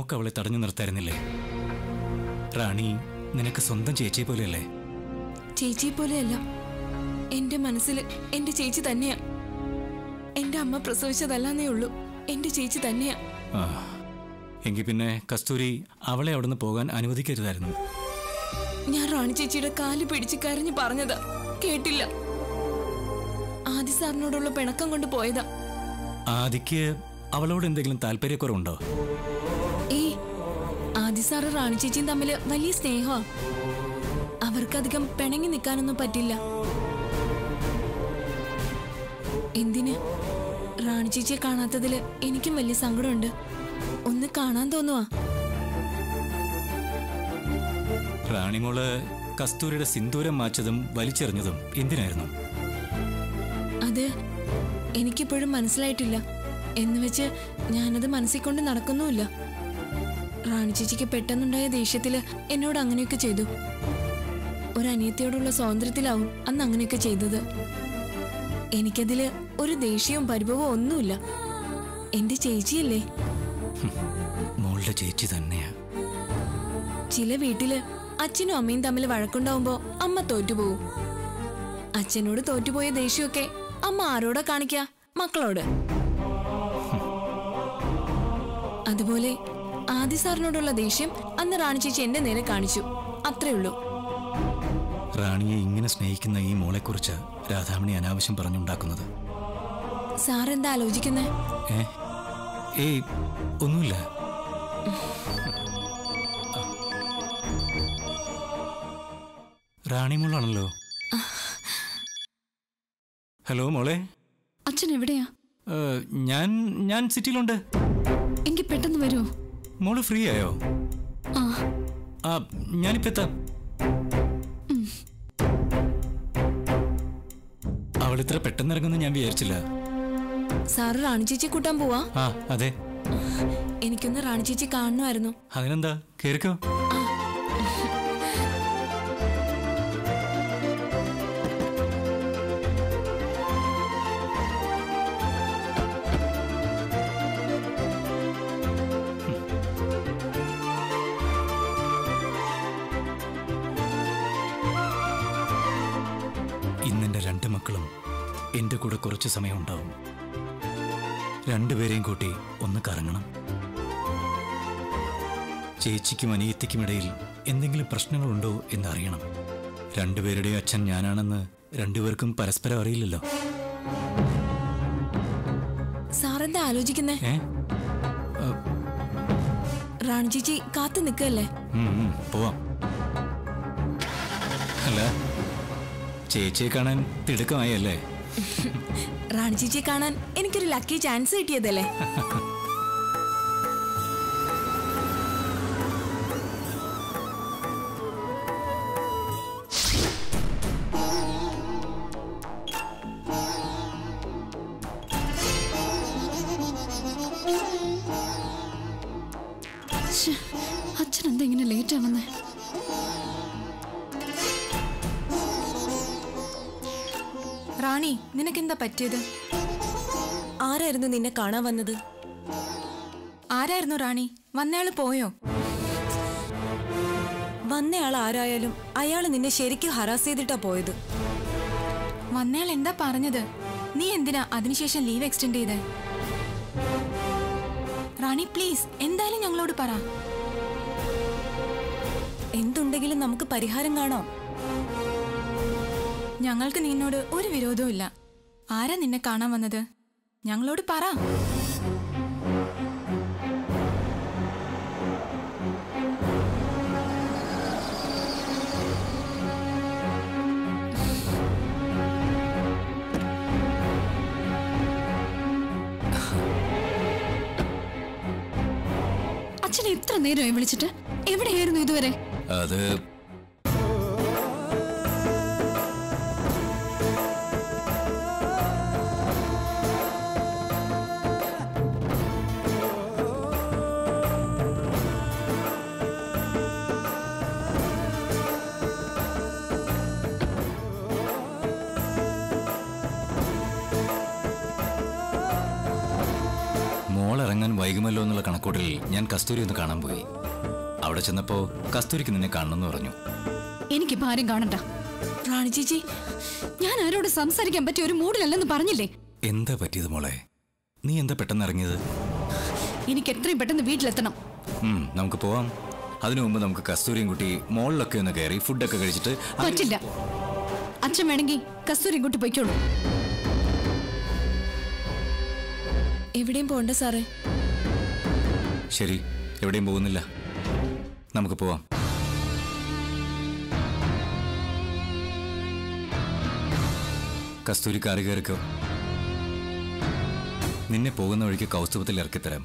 Mock അവളെ തടഞ്ഞു നിർത്തായിരുന്നില്ലേ റാണി നിനക്ക് സ്വന്തം ചേച്ചിയെ പോലെയല്ലേ ചേച്ചിയെ പോലെയല്ല എന്റെ മനസ്സിൽ എന്റെ ചേച്ചി തന്നെയാ എന്റെ അമ്മ പ്രസവിച്ചതല്ലാന്നേ ഉള്ളൂ എന്റെ ചേച്ചി തന്നെയാ ആ എങ്കിൽ പിന്നെ കസ്തൂരി അവളെ അവിടുന്ന് പോകാൻ അനുവദിക്കരുതായിരുന്നു ഞാൻ റാണി ചേച്ചിയുടെ കാല് പിടിച്ച് കരഞ്ഞു പറഞ്ഞതാ കേട്ടില്ല ആദി സാറിനോടുള്ള പിണക്കം കൊണ്ട് പോയതാ ആദിക്ക് അവളോട് എന്തെങ്കിലും താല്പര്യക്കുറവുണ്ടോ ഏയ് ആദി സാറ് റാണി ചേച്ചിയും തമ്മിൽ വലിയ സ്നേഹമാ അവർക്കധികം പിണങ്ങി നിൽക്കാനൊന്നും പറ്റില്ല എന്തിന് റാണി ചേച്ചിയെ കാണാത്തതില് എനിക്കും വലിയ സങ്കടമുണ്ട് ഒന്ന് കാണാൻ തോന്നുവാ റാണിമോള് കസ്തൂരിയുടെ സിന്ദൂരം മാച്ചതും വലിച്ചെറിഞ്ഞതും എന്തിനായിരുന്നു അത് എനിക്കിപ്പോഴും മനസ്സിലായിട്ടില്ല എന്ന് വെച്ച് ഞാനത് മനസ്സിൽ കൊണ്ട് നടക്കുന്നുമില്ല റാണി ചേച്ചിക്ക് പെട്ടെന്നുണ്ടായ ദേഷ്യത്തില് എന്നോട് അങ്ങനെയൊക്കെ ചെയ്തു ഒരനിയത്തിയോടുള്ള സ്വാതന്ത്ര്യത്തിലാവും അന്ന് അങ്ങനെയൊക്കെ ചെയ്തത് എനിക്കതില് ഒരു ദേഷ്യവും പരിഭവവും ഒന്നുമില്ല എന്റെ ചേച്ചിയല്ലേ മോളുടെ ചേച്ചി തന്നെയാ ചില വീട്ടില് അച്ഛനും അമ്മയും തമ്മിൽ വഴക്കുണ്ടാവുമ്പോ അമ്മ തോറ്റുപോകും അച്ഛനോട് തോറ്റുപോയ ദേഷ്യമൊക്കെ അമ്മ ആരോടാ കാണിക്ക മക്കളോട് അതുപോലെ ആദി സാറിനോടുള്ള ദേഷ്യം അന്ന് റാണി ചേച്ചി എന്റെ നേരെ കാണിച്ചു അത്രേ ഉള്ളൂ റാണിയെ ഇങ്ങനെ സ്നേഹിക്കുന്ന ഈ മോളെക്കുറിച്ച് രാധാമണി അനാവശ്യം പറഞ്ഞുണ്ടാക്കുന്നത് സാർ എന്താ ആലോചിക്കുന്നേ ഏ ഏയ് ഒന്നുമില്ല റാണി മോളാണല്ലോ ഹലോ മോളെ അച്ഛൻ എവിടെയാ ഏ, ഞാൻ ഞാൻ സിറ്റിയിലുണ്ട് എങ്കിൽ പെട്ടെന്ന് വരുമോ മോള് ഫ്രീ ആയോ ആ ആ ഞാനിപ്പോ എത്താം അവൾ ഇത്ര പെട്ടെന്ന് ഇറങ്ങുമെന്ന് ഞാൻ വിചാരിച്ചില്ല സാറ് റാണി ചേച്ചി കൂട്ടാൻ പോവാ ആ അതെ എനിക്കൊന്ന് റാണി ചേച്ചി കാണണമായിരുന്നു അതിനെന്താ കേറിക്കോ ഇന്നെന്റെ രണ്ട് മക്കളും എന്റെ കൂടെ കുറച്ച് സമയം ഉണ്ടാവും രണ്ടുപേരെയും കൂട്ടി ഒന്ന് കറങ്ങണം ചേച്ചിക്കും അനിയത്തിക്കും ഇടയിൽ എന്തെങ്കിലും പ്രശ്നങ്ങളുണ്ടോ എന്ന് അറിയണം രണ്ടുപേരുടെയും അച്ഛൻ ഞാനാണെന്ന് രണ്ടുപേർക്കും പരസ്പരം അറിയില്ലല്ലോ സാറെന്താ ആലോചിക്കുന്നേ ഏ റാണി ചേച്ചി കാത്തു നിൽക്കല്ലേ ഉം, ഉം, പോവാം അല്ല ചേച്ചിയെ കാണാൻ തിടുക്കമായി അല്ലേ റാണി ചേച്ചിയെ കാണാൻ എനിക്കൊരു ലക്കി ചാൻസ് കിട്ടിയതല്ലേ ശ്ശെ, അച്ഛൻ എന്താ ഇങ്ങനെ ലേറ്റ് ആവുന്നേ റാണി നിനക്കെന്താ പറ്റിയത് ആരായിരുന്നു നിന്നെ കാണാൻ വന്നത് ആരായിരുന്നു റാണി വന്നയാള് പോയോ വന്നയാൾ ആരായാലും അയാൾ നിന്നെ ശരിക്കും ഹറാസ് ചെയ്തിട്ടാ പോയത് വന്നയാൾ എന്താ പറഞ്ഞത് നീ എന്തിനാ അതിനുശേഷം ലീവ് എക്സ്റ്റെൻഡ് ചെയ്തേ റാണി പ്ലീസ് എന്തായാലും ഞങ്ങളോട് പറ എന്തുണ്ടെങ്കിലും നമുക്ക് പരിഹാരം കാണാം ഞങ്ങൾക്ക് നിന്നോട് ഒരു വിരോധവും ഇല്ല ആരാ നിന്നെ കാണാൻ വന്നത് ഞങ്ങളോട് പറ അച്ഛനെ എത്ര നേരമായി വിളിച്ചിട്ട് എവിടെയായിരുന്നു ഇതുവരെ അത് മോളിറങ്ങാൻ വൈകി വൈകുമല്ലോ എന്നുള്ള കണക്കൂട്ടിൽ ഞാൻ കസ്തൂരി ഒന്ന് കാണാൻ പോയി അവിടെ ചെന്നപ്പോ കസ്തൂരിക്ക് നിന്നെ കാണണമെന്ന് പറഞ്ഞു എനിക്കിപ്പോ ആരും കാണണ്ട റാണി ചേച്ചി ഞാൻ ആരോട് സംസാരിക്കാൻ പറ്റിയ ഒരു മൂഡിലല്ലെന്ന് പറഞ്ഞില്ലേ എന്താ പറ്റിയത് മോളെ നീ എന്താ പെട്ടെന്ന് ഇറങ്ങിയത് എനിക്ക് എത്രയും പെട്ടെന്ന് വീട്ടിലെത്തണം ഉം, നമുക്ക് പോവാം അതിനു മുമ്പ് നമുക്ക് കസ്തൂരിയും കുട്ടി മോളിലൊക്കെ ഒന്ന് കയറി ഫുഡൊക്കെ കഴിച്ചിട്ട് അങ്ങ് പറ്റില്ല അച്ഛൻ വേണമെങ്കിൽ കസ്തൂരി കൂട്ടി പൊയ്ക്കോളൂ എവിടെയും പോണ്ട സാറേ ശരി എവിടെയും പോകുന്നില്ല നമുക്ക് പോവാം കസ്തൂരി കാറി കയറിക്കോ നിന്നെ പോകുന്ന വഴിക്ക് കൗസ്തുഭത്തിൽ ഇറക്കിത്തരാം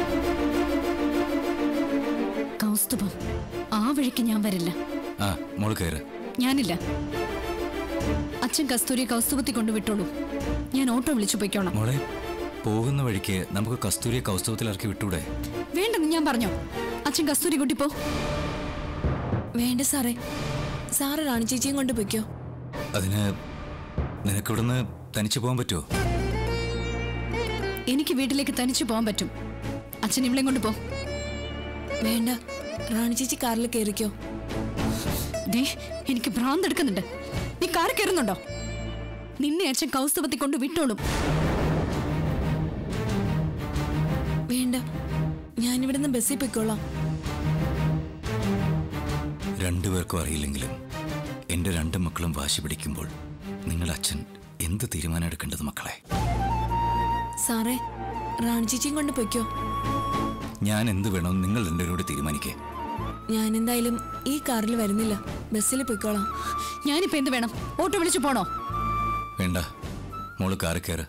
കൗസ്തുഭം ആ വഴിക്ക് ഞാൻ വരില്ല ആ മോള് കയറ് ഞാനില്ല അച്ഛൻ കസ്തൂരി കൗസ്തുഭത്തിൽ കൊണ്ട് വിട്ടോളൂ ഞാൻ ഓട്ടോ വിളിച്ചു പൊയ്ക്കോളാം മോളെ പോകുന്ന വഴിക്ക് നമുക്ക് കസ്തൂരിയെ കൗസ്തുഭത്തിൽ ഇറക്കി വിട്ടൂടെ വേണ്ടെന്ന് ഞാൻ പറഞ്ഞോ അച്ഛൻ കസ്തൂരി കൂട്ടി പോ വേണ്ട സാറേ സാറ് റാണി ചേച്ചിയും കൊണ്ട് പൊയ്ക്കോ അതിന് നിനക്കിവിടുന്ന് തനിച്ചു പോകാൻ പറ്റുമോ എനിക്ക് വീട്ടിലേക്ക് തനിച്ചു പോകാൻ പറ്റും അച്ഛൻ ഇവളെയും കൊണ്ട് പോ വേണ്ട റാണി ചേച്ചി കാറിൽ കയറിക്കോ ദേ എനിക്ക് ഭ്രാന്തെടുക്കുന്നുണ്ട് നീ കാർ കയറുന്നുണ്ടോ നിന്നെ അച്ഛൻ കൗസ്തവത്തിൽ കൊണ്ട് വിട്ടോളും വേണ്ട ഞാനിവിടുന്ന് ബസ്സിൽ പൊയ്ക്കോളാം രണ്ടുപേർക്കും അറിയില്ലെങ്കിലും എൻ്റെ രണ്ട് മക്കളും വാശി പിടിക്കുമ്പോൾ നിങ്ങളുടെ അച്ഛൻ എന്ത് തീരുമാനം എടുക്കേണ്ടത് മക്കളെ സാറേ റാണി ചേച്ചിയും കൊണ്ട് പൊയ്ക്കോ ഞാൻ എന്ത് വേണമെന്ന് നിങ്ങൾ രണ്ടുപേരോട് തീരുമാനിക്കേ ഞാൻ എന്തായാലും ഈ കാറിൽ വരുന്നില്ല ബസ്സിൽ പൊയ്ക്കോളാം ഞാനിപ്പോ എന്ത് വേണം ഓട്ടോ വിളിച്ചു പോണോ വേണ്ട മോള് കാറി കയറ്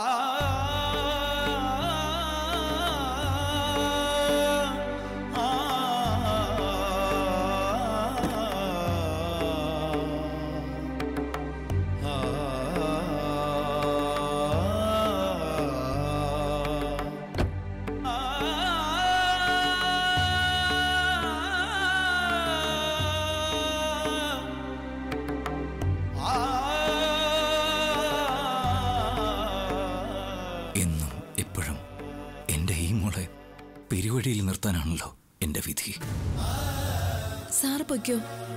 എന്നും എപ്പോഴും എൻ്റെ ഈ മോളെ പെരുവഴിയിൽ നിർത്താനാണല്ലോ എൻ്റെ വിധി സാറ് പൊയ്ക്കോ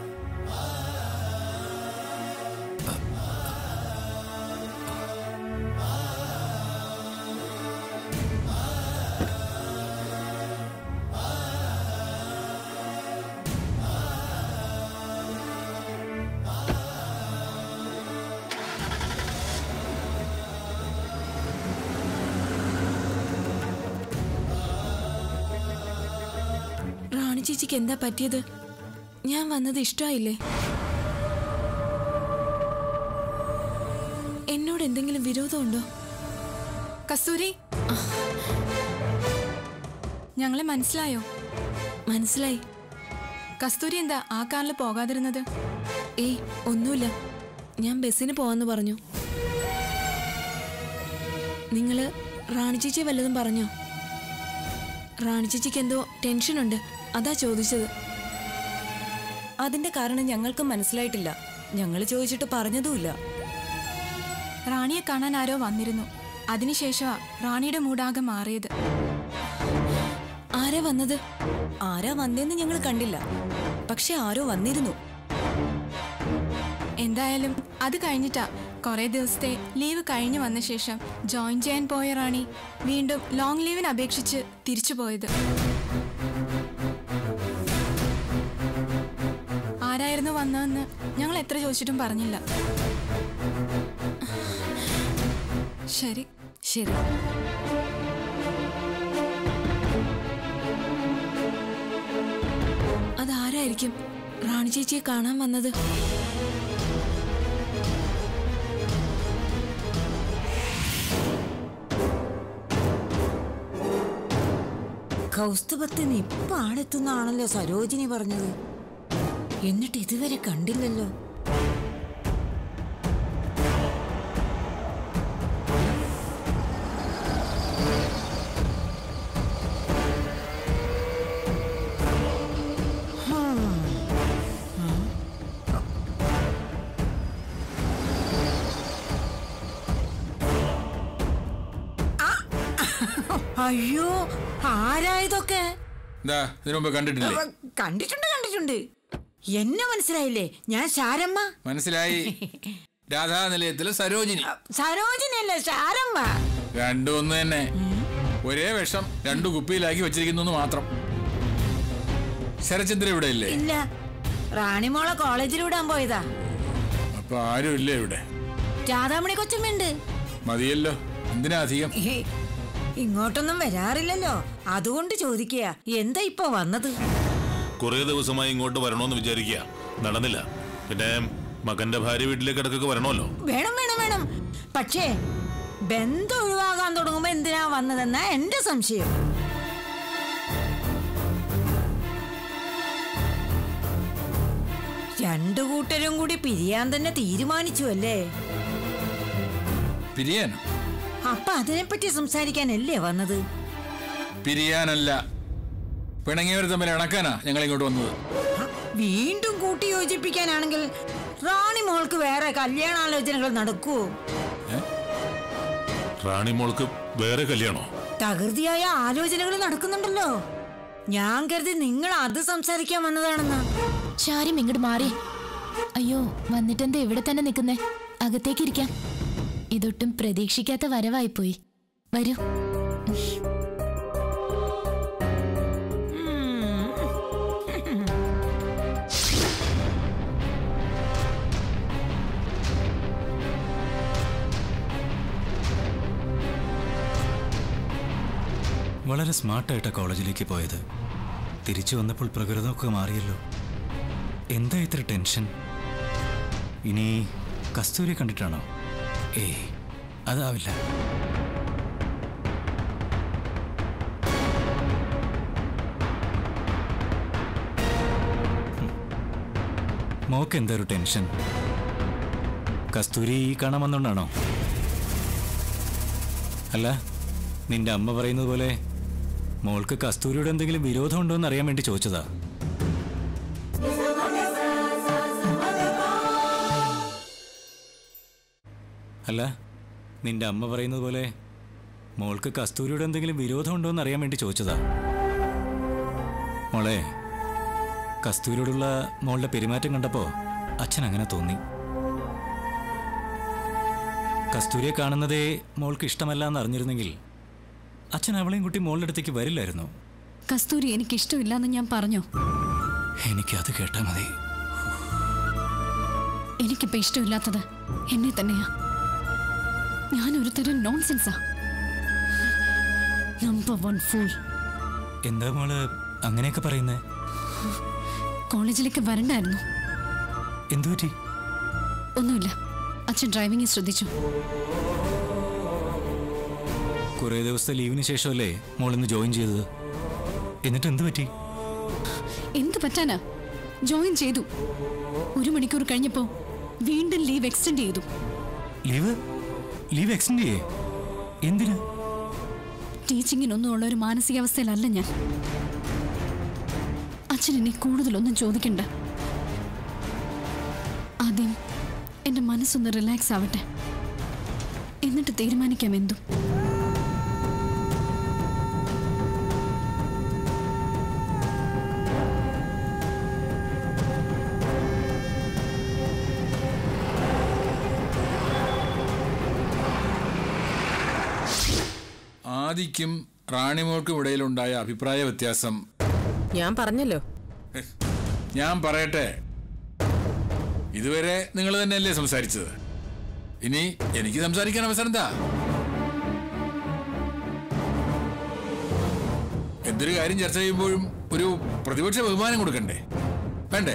റാണി ചേച്ചിക്ക് എന്താ പറ്റിയത് ഞാൻ വന്നത് ഇഷ്ടമായില്ലേ എന്നോട് എന്തെങ്കിലും വിരോധമുണ്ടോ കസ്തൂരി ഞങ്ങളെ മനസ്സിലായോ മനസ്സിലായി കസ്തൂരി എന്താ ആ കാറിൽ പോകാതിരുന്നത് ഏയ് ഒന്നുമില്ല ഞാൻ ബസ്സിന് പോവാന്ന് പറഞ്ഞു നിങ്ങള് റാണി ചേച്ചി വല്ലതും പറഞ്ഞോ റാണി ചേച്ചിക്ക് എന്തോ ടെൻഷനുണ്ട് അതാ ചോദിച്ചത് അതിന്റെ കാരണം ഞങ്ങൾക്ക് മനസ്സിലായിട്ടില്ല ഞങ്ങൾ ചോദിച്ചിട്ട് പറഞ്ഞതുമില്ല റാണിയെ കാണാൻ ആരോ വന്നിരുന്നു അതിനുശേഷമാ റാണിയുടെ മൂടാകെ മാറിയത് ആരാ വന്നത് ആരാ വന്നേന്ന് ഞങ്ങൾ കണ്ടില്ല പക്ഷെ ആരോ വന്നിരുന്നു എന്തായാലും അത് കഴിഞ്ഞിട്ടാ കുറെ ദിവസത്തെ ലീവ് കഴിഞ്ഞു വന്ന ശേഷം ജോയിൻ ചെയ്യാൻ പോയ റാണി വീണ്ടും ലോങ് ലീവിന് അപേക്ഷിച്ച് തിരിച്ചു പോയത് ആരായിരുന്നു വന്നതെന്ന് ഞങ്ങൾ എത്ര ചോദിച്ചിട്ടും പറഞ്ഞില്ല ശരി ശരി അതാരായിരിക്കും റാണി ചേച്ചിയെ കാണാൻ വന്നത് കൗസ്തുഭത്തിന് ഇപ്പൊ ആടെത്തുന്നാണല്ലോ സരോജിനി പറഞ്ഞത് എന്നിട്ട് ഇതുവരെ കണ്ടില്ലല്ലോ അയ്യോ ആരാ ഇതൊക്കെ എന്താ ഇതിനു മുമ്പ് കണ്ടിട്ടില്ലേ അവ, കണ്ടിട്ടുണ്ട് കണ്ടിട്ടുണ്ട് എന്നെ മനസ്സിലായില്ലേ ഞാൻ ശാരമ്മ മനസ്സിലായി രാധാനിലയത്തിലെ സരോജിനി സരോജിനിയല്ലേ ശാരമ്മ രണ്ടും ഒന്ന് തന്നെ ഒരേ വിഷം രണ്ടു കുപ്പിയിലാക്കി വെച്ചിരിക്കുന്നു മാത്രം ശരചന്ദ്ര ഇവിടെ ഇല്ലേ ഇല്ല റാണിമോളെ കോളേജിൽ വിടാൻ പോയതാ അപ്പൊ ആരും ഇല്ലേ ഇവിടെ രാധാമണി കൊച്ചമ്മയുണ്ട് മതിയല്ലോ എന്തിനാ അധികം ഹേ, ഇങ്ങോട്ടൊന്നും വരാറില്ലല്ലോ അതുകൊണ്ട് ചോദിക്കുക എന്താ ഇപ്പൊ വന്നത് കുറേ ദിവസമായി ഇങ്ങോട്ട് വരണമെന്ന് വിചാരിക്കുക നടന്നില്ല പിന്നെ മകന്റെ ഭാര്യ വീട്ടിലേക്ക് ഇടക്കൊക്കെ വരണമല്ലോ വേണം വേണം വേണം പക്ഷേ ബന്ധം ഒഴിവാകാൻ തുടങ്ങുമ്പോ എന്തിനാ വന്നതെന്നാ എന്റെ സംശയം രണ്ടു കൂട്ടരും കൂടി പിരിയാൻ തന്നെ തീരുമാനിച്ചു അല്ലേ പിരിയാനോ അപ്പൊ അതിനെപ്പറ്റി സംസാരിക്കാനല്ലേ വന്നത് പിരിയാനല്ല പിണങ്ങിയവർ തമ്മിൽ ഇണക്കാനാ ഞങ്ങൾ ഇങ്ങോട്ട് വന്നത് ഹ, വീണ്ടും കൂട്ടി യോജിപ്പിക്കാനാണെങ്കിൽ റാണി മോൾക്ക് വേറെ കല്യാണാലോചനകൾ നടക്കുവോ റാണി മോൾക്ക് വേറെ കല്യാണോ തകൃതിയായ ആലോചനകൾ നടക്കുന്നുണ്ടല്ലോ ഞാൻ കരുതി നിങ്ങൾ അത് സംസാരിക്കാൻ വന്നതാണെന്ന് ശാരും ഇങ്ങോട്ട് മാറി അയ്യോ വന്നിട്ടെന്താ ഇവിടെ തന്നെ നിൽക്കുന്നേ അകത്തേക്ക് ഇരിക്കാം ഇതൊട്ടും പ്രതീക്ഷിക്കാത്ത വരവായിപ്പോയി വരൂ വളരെ സ്മാർട്ടായിട്ടാ കോളേജിലേക്ക് പോയത് തിരിച്ചു വന്നപ്പോൾ പ്രകൃതമൊക്കെ മാറിയല്ലോ എന്താ ഇത്ര ടെൻഷൻ ഇനി കസ്തൂരി കണ്ടിട്ടാണോ ഏയ് അതാവില്ല ഹും. മോക്ക് എന്താ ഒരു ടെൻഷൻ കസ്തൂരി കാണാൻ വന്നോണ്ടാണോ അല്ല നിന്റെ അമ്മ പറയുന്നത് പോലെ മോൾക്ക് കസ്തൂരിയുടെ എന്തെങ്കിലും വിരോധം ഉണ്ടോ എന്ന് അറിയാൻ വേണ്ടി ചോദിച്ചതാ അല്ല നിന്റെ അമ്മ പറയുന്നത് പോലെ മോൾക്ക് കസ്തൂരിയുടെ എന്തെങ്കിലും വിരോധം ഉണ്ടോ എന്ന് അറിയാൻ വേണ്ടി ചോദിച്ചതാ മോളെ കസ്തൂരിയോടുള്ള മോളുടെ പെരുമാറ്റം കണ്ടപ്പോ അച്ഛൻ അങ്ങനെ തോന്നി കസ്തൂരിയെ കാണുന്നതേ മോൾക്ക് ഇഷ്ടമല്ല എന്ന് അറിഞ്ഞിരുന്നെങ്കിൽ അച്ഛൻ അവളെയും കുട്ടി മോളുടെ അടുത്തേക്ക് വരില്ലായിരുന്നു കസ്തൂരി എനിക്ക് ഇഷ്ടമില്ലാന്ന് ഞാൻ പറഞ്ഞു എനിക്കത് കേട്ടാൽ മതി എനിക്കിപ്പോ ഇഷ്ടമില്ലാത്തത് എന്നെ തന്നെയാ ഞാനൊരു തരം നോൺസെൻസാ നമ്പർ വൺ ഫൂൾ എന്താ മോള് അങ്ങനെയൊക്കെ പറയുന്നേ കോളേജിലേക്ക് വരണ്ടായിരുന്നു എന്തു പറ്റി ഒന്നുമില്ല അച്ഛൻ ഡ്രൈവിംഗ് ശ്രദ്ധിച്ചു കുറേ ദിവസത്തെ ലീവിന് ശേഷമല്ലേ മോൾ ഇന്ന് ജോയിൻ ചെയ്തത് എന്നിട്ട് എന്തു പറ്റി എന്ത് പറ്റാനാ ജോയിൻ ചെയ്തു ഒരു മണിക്കൂർ കഴിഞ്ഞപ്പോ വീണ്ടും ലീവ് എക്സ്റ്റെൻഡ് ചെയ്തു ലീവ് ലീവ് എക്സ്റ്റെൻഡ് ചെയ്യേ എന്തിന് ടീച്ചിങ്ങിനൊന്നും ഉള്ള ഒരു മാനസികാവസ്ഥയിലല്ല ഞാൻ അച്ഛൻ ഇനി കൂടുതലൊന്നും ചോദിക്കണ്ട ആദ്യം എന്റെ മനസ്സൊന്ന് റിലാക്സ് ആവട്ടെ എന്നിട്ട് തീരുമാനിക്കാം എന്തും ആദിക്കും റാണിമോൾക്കും ഇടയിലുണ്ടായ അഭിപ്രായ വ്യത്യാസം ഞാൻ പറഞ്ഞല്ലോ ഞാൻ പറയട്ടെ ഇതുവരെ നിങ്ങൾ തന്നെയല്ലേ സംസാരിച്ചത് ഇനി എനിക്ക് സംസാരിക്കാൻ അവസരം എന്താ എന്തൊരു കാര്യം ചർച്ച ചെയ്യുമ്പോഴും ഒരു പ്രതിപക്ഷ ബഹുമാനം കൊടുക്കണ്ടേ വേണ്ടേ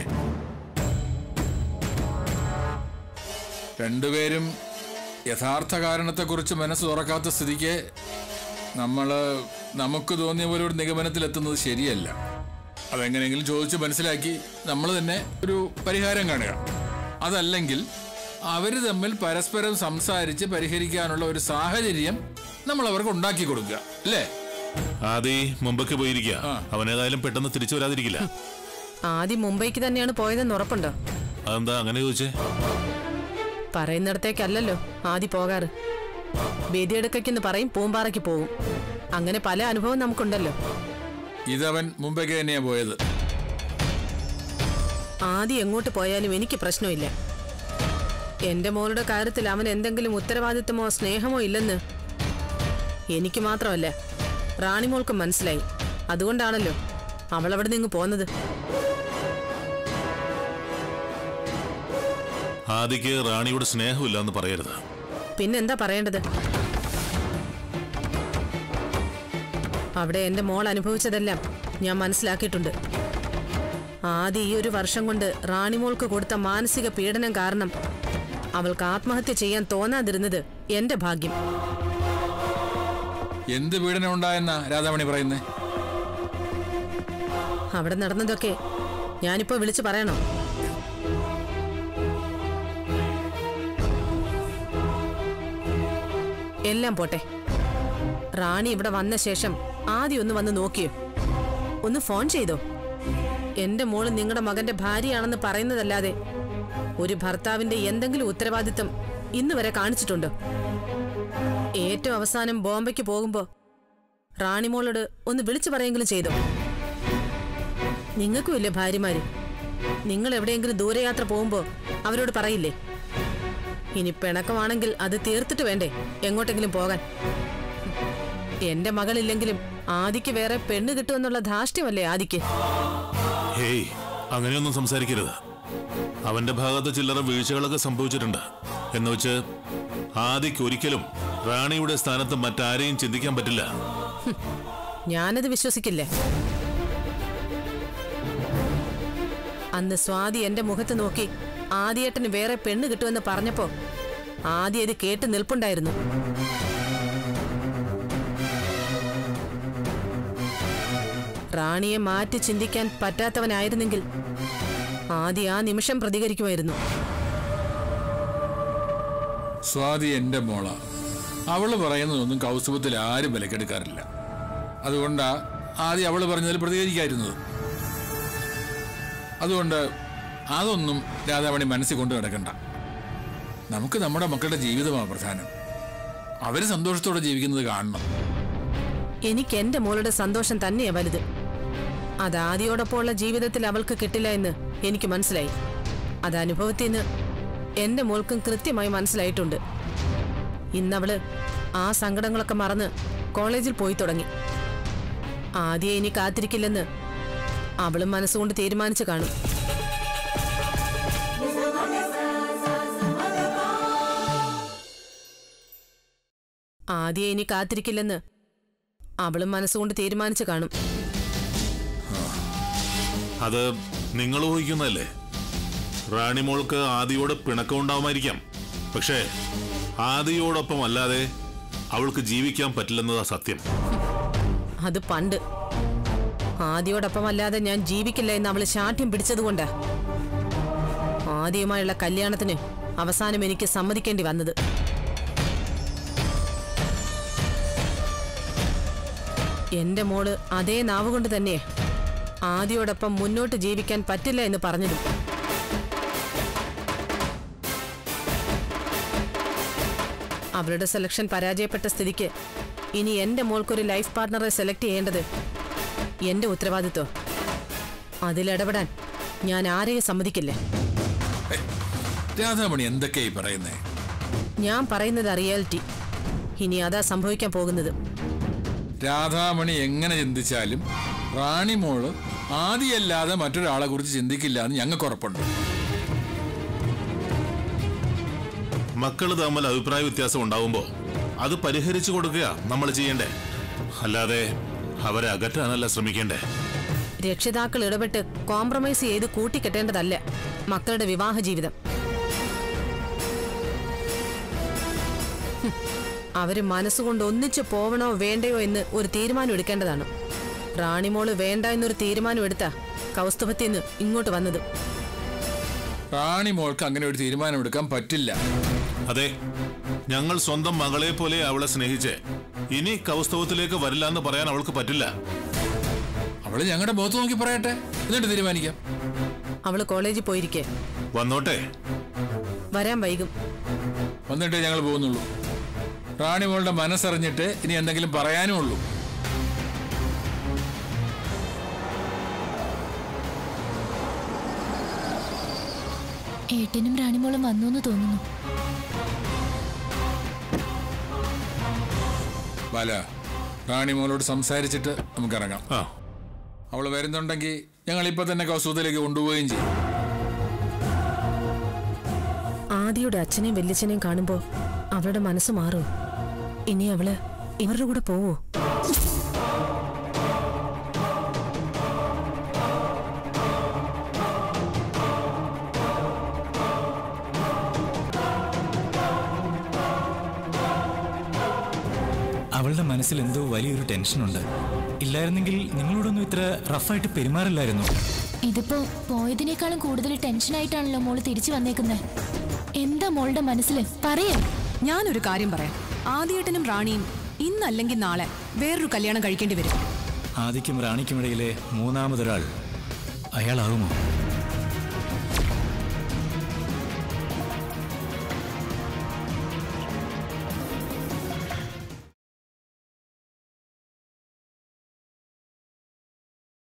രണ്ടുപേരും യഥാർത്ഥ കാരണത്തെക്കുറിച്ച് മനസ്സ് തുറക്കാത്ത സ്ഥിതിക്ക് നമ്മൾ നമുക്ക് തോന്നിയ പോലെ ഒരു നിഗമനത്തിലെത്തുന്നത് ശരിയല്ല അതെങ്ങനെയെങ്കിലും ചോദിച്ച് മനസ്സിലാക്കി നമ്മൾ തന്നെ ഒരു പരിഹാരം കാണുക അതല്ലെങ്കിൽ അവർ തമ്മിൽ പരസ്പരം സംസാരിച്ച് പരിഹരിക്കാനുള്ള ഒരു സാഹചര്യം നമ്മൾ അവർക്ക് ഉണ്ടാക്കി കൊടുക്കുക അല്ലേ ആദി മുമ്പൊക്കെ പോയിരിക്കുക അവനേതായാലും പെട്ടെന്ന് തിരിച്ചു വരാതിരിക്കില്ല ആദ്യം മുംബൈക്ക് തന്നെയാണ് പോയതെന്ന് ഉറപ്പുണ്ടോ അതെന്താ അങ്ങനെ ചോദിച്ചേ പറയുന്നിടത്തേക്കല്ലല്ലോ ആദ്യം പോകാറ് വേദിയെടുക്കെന്ന് പറയും പൂമ്പാറയ്ക്ക് പോവും അങ്ങനെ പല അനുഭവം നമുക്കുണ്ടല്ലോ ഇതവൻ മുമ്പേക്ക് തന്നെയാ പോയത് ആദ്യം എങ്ങോട്ട് പോയാലും എനിക്ക് പ്രശ്നമില്ല എന്റെ മോളുടെ കാര്യത്തിൽ അവൻ എന്തെങ്കിലും ഉത്തരവാദിത്തമോ സ്നേഹമോ ഇല്ലെന്ന് എനിക്ക് മാത്രമല്ല റാണിമോൾക്കും മനസ്സിലായി അതുകൊണ്ടാണല്ലോ അവൾ അവിടെ നിന്ന് പോന്നത് ആദിക്ക് റാണിയുടെ സ്നേഹമില്ല എന്ന് പറയരുത് പിന്നെന്താ പറയേണ്ടത് അവിടെ എന്റെ മോൾ അനുഭവിച്ചതെല്ലാം ഞാൻ മനസ്സിലാക്കിയിട്ടുണ്ട് ആദ്യം ഈ ഒരു വർഷം കൊണ്ട് റാണിമോൾക്ക് കൊടുത്ത മാനസിക പീഡനം കാരണം അവൾക്ക് ആത്മഹത്യ ചെയ്യാൻ തോന്നാതിരുന്നത് എന്റെ ഭാഗ്യം എന്ത് പീഡനം ഉണ്ടായെന്നാ രാധാമണി പറയുന്നേ അവിടെ നടന്നതൊക്കെ ഞാനിപ്പോ വിളിച്ചു പറയണോ എല്ലാം പോട്ടെ റാണി ഇവിടെ വന്ന ശേഷം ആദ്യം ഒന്ന് വന്ന് നോക്കിയോ ഒന്ന് ഫോൺ ചെയ്തോ എന്റെ മോള് നിങ്ങളുടെ മകന്റെ ഭാര്യയാണെന്ന് പറയുന്നതല്ലാതെ ഒരു ഭർത്താവിന്റെ എന്തെങ്കിലും ഉത്തരവാദിത്തം ഇന്ന് വരെ കാണിച്ചിട്ടുണ്ടോ ഏറ്റവും അവസാനം ബോംബെക്ക് പോകുമ്പോ റാണിമോളോട് ഒന്ന് വിളിച്ചു പറയെങ്കിലും ചെയ്തോ നിങ്ങൾക്കും ഇല്ലേ ഭാര്യമാര് നിങ്ങൾ എവിടെയെങ്കിലും ദൂരയാത്ര പോകുമ്പോ അവരോട് പറയില്ലേ ഇനി പിണക്കമാണെങ്കിൽ അത് തീർത്തിട്ട് വേണ്ടേ എങ്ങോട്ടെങ്കിലും പോകാൻ എന്റെ മകളില്ലെങ്കിലും ആദിക്ക് വേറെ പെണ്ണ് കിട്ടുമെന്നുള്ള ധാഷ്ട്യമല്ലേ ആദിക്ക് ഹേയ് അങ്ങനെയൊന്നും സംസാരിക്കരുത് അവന്റെ ഭാഗത്ത് ചില്ലറ വീഴ്ചകളൊക്കെ സംഭവിച്ചിട്ടുണ്ട് എന്ന് വെച്ച് ആദിക്ക് ഒരിക്കലും റാണിയുടെ സ്ഥാനത്ത് മറ്റാരെയും ചിന്തിക്കാൻ പറ്റില്ല ഞാനത് വിശ്വസിക്കില്ലേ അന്ന് സ്വാതി എന്റെ മുഖത്ത് നോക്കി ആദിയേട്ടന് വേറെ പെണ്ണ് കിട്ടുമെന്ന് പറഞ്ഞപ്പോ ആദ്യം ഇത് കേട്ട് നിൽപ്പുണ്ടായിരുന്നു റാണിയെ മാറ്റി ചിന്തിക്കാൻ പറ്റാത്തവനായിരുന്നെങ്കിൽ ആദ്യ ആ നിമിഷം പ്രതികരിക്കുമായിരുന്നു സ്വാതി എന്റെ മോള അവള് പറയുന്നതൊന്നും കൗസുഭത്തിൽ ആരും വിലക്കെടുക്കാറില്ല അതുകൊണ്ടാ ആദ്യം അവള് പറഞ്ഞതിൽ പ്രതികരിക്കായിരുന്നത് അതുകൊണ്ട് അതൊന്നും രാധാമണി മനസ്സിൽ കൊണ്ട് കിടക്കണ്ട നമുക്ക് നമ്മുടെ മക്കളുടെ ജീവിതമാണ് പ്രധാനം അവര് സന്തോഷത്തോടെ ജീവിക്കുന്നത് കാണണം എനിക്ക് എന്റെ മോളുടെ സന്തോഷം തന്നെയാ വലുത് അത് ആദ്യോടൊപ്പമുള്ള ജീവിതത്തിൽ അവൾക്ക് കിട്ടില്ല എന്ന് എനിക്ക് മനസ്സിലായി അത് അനുഭവത്തിൽ നിന്ന് എന്റെ മോൾക്കും കൃത്യമായി മനസ്സിലായിട്ടുണ്ട് ഇന്നവള് ആ സങ്കടങ്ങളൊക്കെ മറന്ന് കോളേജിൽ പോയി തുടങ്ങി ആദ്യം ഇനി കാത്തിരിക്കില്ലെന്ന് അവളും മനസ്സുകൊണ്ട് തീരുമാനിച്ചു കാണും ആദ്യം ഇനി കാത്തിരിക്കില്ലെന്ന് അവളും മനസ്സുകൊണ്ട് തീരുമാനിച്ചു കാണും അത് നിങ്ങൾ ഊഹിക്കുന്നതല്ലേ റാണിമോൾക്ക് ആദിയോട് പിണക്കമുണ്ടാവുമായിരിക്കാം പക്ഷേ ആദിയോടൊപ്പം അല്ലാതെ അവൾക്ക് ജീവിക്കാൻ പറ്റില്ലെന്നതാ സത്യം അത് പണ്ട് ആദ്യോടൊപ്പമല്ലാതെ ഞാൻ ജീവിക്കില്ല എന്ന് അവള് ശാഠ്യം പിടിച്ചതുകൊണ്ടാ ആദ്യമായുള്ള കല്യാണത്തിന് അവസാനം എനിക്ക് സമ്മതിക്കേണ്ടി വന്നത് എന്റെ മോള് അതേ നാവ് കൊണ്ട് തന്നെ ആദ്യോടൊപ്പം മുന്നോട്ട് ജീവിക്കാൻ പറ്റില്ല എന്ന് പറഞ്ഞതും അവളുടെ സെലക്ഷൻ പരാജയപ്പെട്ട സ്ഥിതിക്ക് ഇനി എന്റെ മോൾക്കൊരു ലൈഫ് പാർട്ണറെ സെലക്ട് ചെയ്യേണ്ടത് എന്റെ ഉത്തരവാദിത്വം അതിലിടപെടാൻ ഞാൻ ആരെയും സമ്മതിക്കില്ല രാധാമണി എന്തൊക്കെയായി പറയുന്നേ ഞാൻ പറയുന്നത് റിയാലിറ്റി ഇനി അതാ സംഭവിക്കാൻ പോകുന്നത് രാധാമണി എങ്ങനെ ചിന്തിച്ചാലും റാണി മോള് ആദിയല്ലാതെ മറ്റൊരാളെ കുറിച്ച് ചിന്തിക്കില്ല എന്ന് ഞങ്ങൾക്ക് ഉറപ്പുണ്ട് മക്കൾ തമ്മിൽ അഭിപ്രായ വ്യത്യാസം ഉണ്ടാവുമ്പോൾ അത് പരിഹരിച്ചു കൊടുക്കുക നമ്മൾ ചെയ്യണ്ടേ അല്ലാതെ അവരെ അകറ്റാനല്ല ശ്രമിക്കേണ്ടേ രക്ഷിതാക്കൾ ഇടപെട്ട് കോംപ്രമൈസ് ചെയ്ത് കൂട്ടിക്കെട്ടേണ്ടതല്ല മക്കളുടെ വിവാഹ ജീവിതം ഹും, അവര് മനസ്സുകൊണ്ട് ഒന്നിച്ചു പോവണോ വേണ്ടയോ എന്ന് ഒരു തീരുമാനം എടുക്കേണ്ടതാണ് റാണിമോള് വേണ്ട എന്നൊരു തീരുമാനം എടുത്താ കൗസ്തുഭത്തിന്ന് ഇങ്ങോട്ട് വന്നത് റാണി മോൾക്ക് അങ്ങനെ ഒരു തീരുമാനമെടുക്കാൻ പറ്റില്ല അതെ ഞങ്ങൾ സ്വന്തം മകളെ പോലെ അവളെ സ്നേഹിച്ച് ഇനി കൗസ്തവത്തിലേക്ക് വരില്ല എന്ന് പറയാൻ അവൾക്ക് പറ്റില്ല അവള് ഞങ്ങളുടെ മുഖത്ത് നോക്കി പറയട്ടെ എന്നിട്ട് തീരുമാനിക്കാം അവള് കോളേജിൽ പോയിരിക്കെ വന്നോട്ടെ വരാൻ വൈകും വന്നിട്ടേ ഞങ്ങൾ പോകുന്നുള്ളൂ റാണി മോളുടെ മനസ്സറിഞ്ഞിട്ട് ഇനി എന്തെങ്കിലും പറയാനും ഉള്ളൂ ഏട്ടനും റാണിമോളും വന്നു എന്ന് തോന്നുന്നു ബാല റാണി മോളോട് സംസാരിച്ചിട്ട് നമുക്ക് ഇറങ്ങാം ആ അവൾ വരുന്നുണ്ടെങ്കിൽ ഞങ്ങൾ ഇപ്പൊ തന്നെ കൗസൂദയിലേക്ക് കൊണ്ടുപോവുകയും ചെയ്യും ആദിയുടെ അച്ഛനെയും വല്യച്ഛനെയും കാണുമ്പോ അവളുടെ മനസ്സ് മാറും ഇനി അവള് ഇവരുടെ കൂടെ പോവോ അവളുടെ മനസ്സിൽ എന്തോ വലിയൊരു ടെൻഷനുണ്ട് ഇല്ലായിരുന്നെങ്കിൽ നിങ്ങളോടൊന്നും ഇത്ര റഫായിട്ട് പെരുമാറില്ലായിരുന്നു ഇതിപ്പോ പോയതിനേക്കാളും കൂടുതൽ ടെൻഷനായിട്ടാണല്ലോ മോള് തിരിച്ചു വന്നേക്കുന്നത് എന്താ മോളുടെ മനസ്സിൽ പറയാ ഞാനൊരു കാര്യം പറയാം ആദ്യേട്ടനും റാണിയും ഇന്നല്ലെങ്കിൽ നാളെ വേറൊരു കല്യാണം കഴിക്കേണ്ടി വരും ആദിക്കും റാണിക്കുമിടയിലെ മൂന്നാമതൊരാൾ അയാളാകുമോ